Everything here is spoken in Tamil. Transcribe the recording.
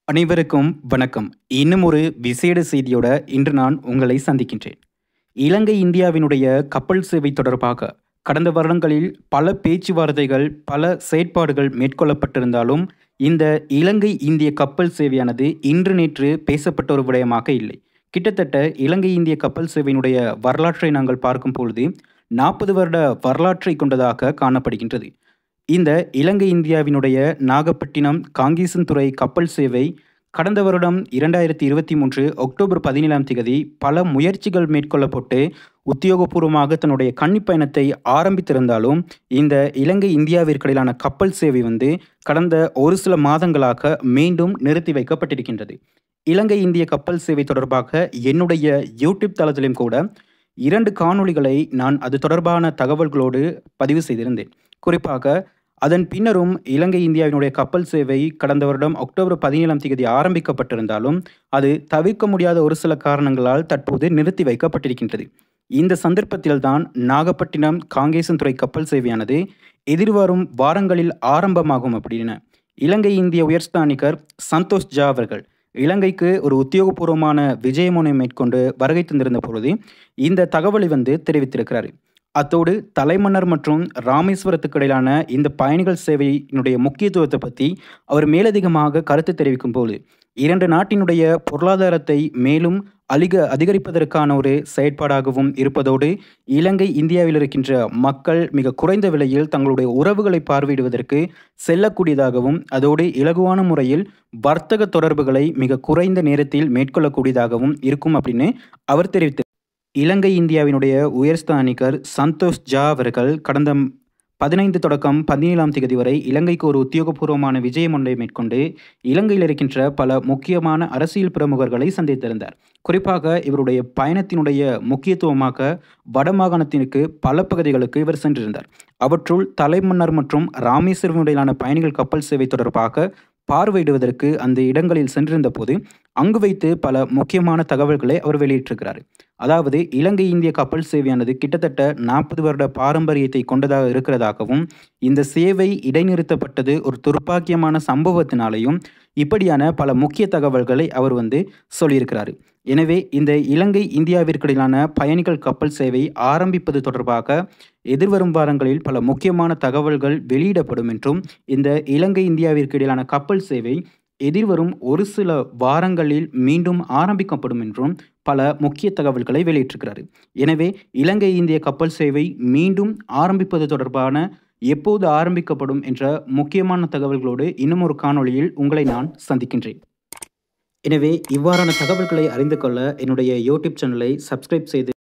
அனைவருக்கும் வணக்கம் இன்னும் ஒரு விசேட செய்தியோட இன்று நான் உங்களை சந்திக்கின்றேன் இலங்கை இந்தியாவினுடைய கப்பல் சேவை தொடர்பாக கடந்த வருடங்களில் பல பேச்சுவார்த்தைகள் பல செயற்பாடுகள் மேற்கொள்ளப்பட்டிருந்தாலும் இந்த இலங்கை இந்திய கப்பல் சேவையானது இன்று நேற்று பேசப்பட்ட ஒரு விடயமாக இல்லை கிட்டத்தட்ட இலங்கை இந்திய கப்பல் சேவையினுடைய வரலாற்றை நாங்கள் பார்க்கும் பொழுது நாற்பது வருட வரலாற்றை கொண்டதாக காணப்படுகின்றது இந்த இலங்கை இந்தியாவினுடைய நாகப்பட்டினம் காங்கேசன்துறை கப்பல் சேவை கடந்த வருடம் இரண்டாயிரத்தி இருபத்தி மூன்று அக்டோபர் பதினேழாம் தேதி பல முயற்சிகள் மேற்கொள்ளப்பட்டு உத்தியோகபூர்வமாக தன்னுடைய கன்னி பயணத்தை ஆரம்பித்திருந்தாலும் இந்த இலங்கை இந்தியாவிற்கிடையிலான கப்பல் சேவை வந்து கடந்த ஒரு சில மாதங்களாக மீண்டும் நிறுத்தி வைக்கப்பட்டிருக்கின்றது இலங்கை இந்திய கப்பல் சேவை தொடர்பாக என்னுடைய யூடியூப் தளத்திலும் கூட இரண்டு காணொளிகளை நான் அது தொடர்பான தகவல்களோடு பதிவு செய்திருந்தேன் குறிப்பாக அதன் பின்னரும் இலங்கை இந்தியாவினுடைய கப்பல் சேவை கடந்த வருடம் அக்டோபர் பதினேழாம் தேதி ஆரம்பிக்கப்பட்டிருந்தாலும் அது தவிர்க்க முடியாத ஒரு சில காரணங்களால் தற்போது நிறுத்தி வைக்கப்பட்டிருக்கின்றது இந்த சந்தர்ப்பத்தில்தான் நாகப்பட்டினம் காங்கேசன்துறை கப்பல் சேவையானது எதிர்வரும் வாரங்களில் ஆரம்பமாகும் அப்படின்னு இலங்கை இந்திய உயர்ஸ்தானிகர் சந்தோஷ் ஜா அவர்கள் இலங்கைக்கு ஒரு உத்தியோகபூர்வமான விஜயமுனை மேற்கொண்டு வருகை தந்திருந்த பொழுது இந்த தகவலை வந்து தெரிவித்திருக்கிறார் அத்தோடு தலைமன்னர் மற்றும் ராமேஸ்வரத்துக்கு இடையிலான இந்த பயணிகள் சேவையினுடைய முக்கியத்துவத்தை பற்றி அவர் மேலதிகமாக கருத்து தெரிவிக்கும் போது இரண்டு நாட்டினுடைய பொருளாதாரத்தை மேலும் அதிக அதிகரிப்பதற்கான ஒரு செயற்பாடாகவும் இருப்பதோடு இலங்கை இந்தியாவில் இருக்கின்ற மக்கள் மிக குறைந்த விலையில் தங்களுடைய உறவுகளை பார்வையிடுவதற்கு செல்லக்கூடியதாகவும் அதோடு இலகுவான முறையில் வர்த்தக தொடர்புகளை மிக குறைந்த நேரத்தில் மேற்கொள்ளக்கூடியதாகவும் இருக்கும் அப்படின்னு அவர் தெரிவித்தார் இலங்கை இந்தியாவினுடைய உயர்ஸ்தானிகர் சந்தோஷ் ஜா அவர்கள் கடந்த பதினைந்து தொடக்கம் பதினேழாம் தேதி வரை இலங்கைக்கு ஒரு உத்தியோகபூர்வமான விஜயம் ஒன்றை மேற்கொண்டு இலங்கையில் இருக்கின்ற பல முக்கியமான அரசியல் பிரமுகர்களை சந்தித்திருந்தார் குறிப்பாக இவருடைய பயணத்தினுடைய முக்கியத்துவமாக வடமாகாணத்திற்கு பல பகுதிகளுக்கு இவர் சென்றிருந்தார் அவற்றுள் தலைமன்னர் மற்றும் ராமேஸ்வரம் இடையிலான பயணிகள் கப்பல் சேவை தொடர்பாக பார்வையிடுவதற்கு அந்த இடங்களில் சென்றிருந்த போது அங்கு வைத்து பல முக்கியமான தகவல்களை அவர் வெளியிட்டிருக்கிறார் அதாவது இலங்கை இந்திய கப்பல் சேவையானது கிட்டத்தட்ட நாற்பது வருட பாரம்பரியத்தை கொண்டதாக இருக்கிறதாகவும் இந்த சேவை இடைநிறுத்தப்பட்டது ஒரு துர்ப்பாக்கியமான சம்பவத்தினாலேயும் இப்படியான பல முக்கிய தகவல்களை அவர் வந்து சொல்லியிருக்கிறார் எனவே இந்த இலங்கை இந்தியாவிற்கிடையிலான பயணிகள் கப்பல் சேவை ஆரம்பிப்பது தொடர்பாக எதிர்வரும் வாரங்களில் பல முக்கியமான தகவல்கள் வெளியிடப்படும் என்றும் இந்த இலங்கை இந்தியாவிற்கு இடையிலான கப்பல் சேவை எதிர்வரும் ஒரு சில வாரங்களில் மீண்டும் ஆரம்பிக்கப்படும் என்றும் பல முக்கிய தகவல்களை வெளியிட்டிருக்கிறார் எனவே இலங்கை இந்திய கப்பல் சேவை மீண்டும் ஆரம்பிப்பது தொடர்பான எப்போது ஆரம்பிக்கப்படும் என்ற முக்கியமான தகவல்களோடு இன்னும் ஒரு காணொளியில் உங்களை நான் சந்திக்கின்றேன் எனவே இவ்வாறான தகவல்களை அறிந்து கொள்ள என்னுடைய யூடியூப் சேனலை சப்ஸ்கிரைப் செய்து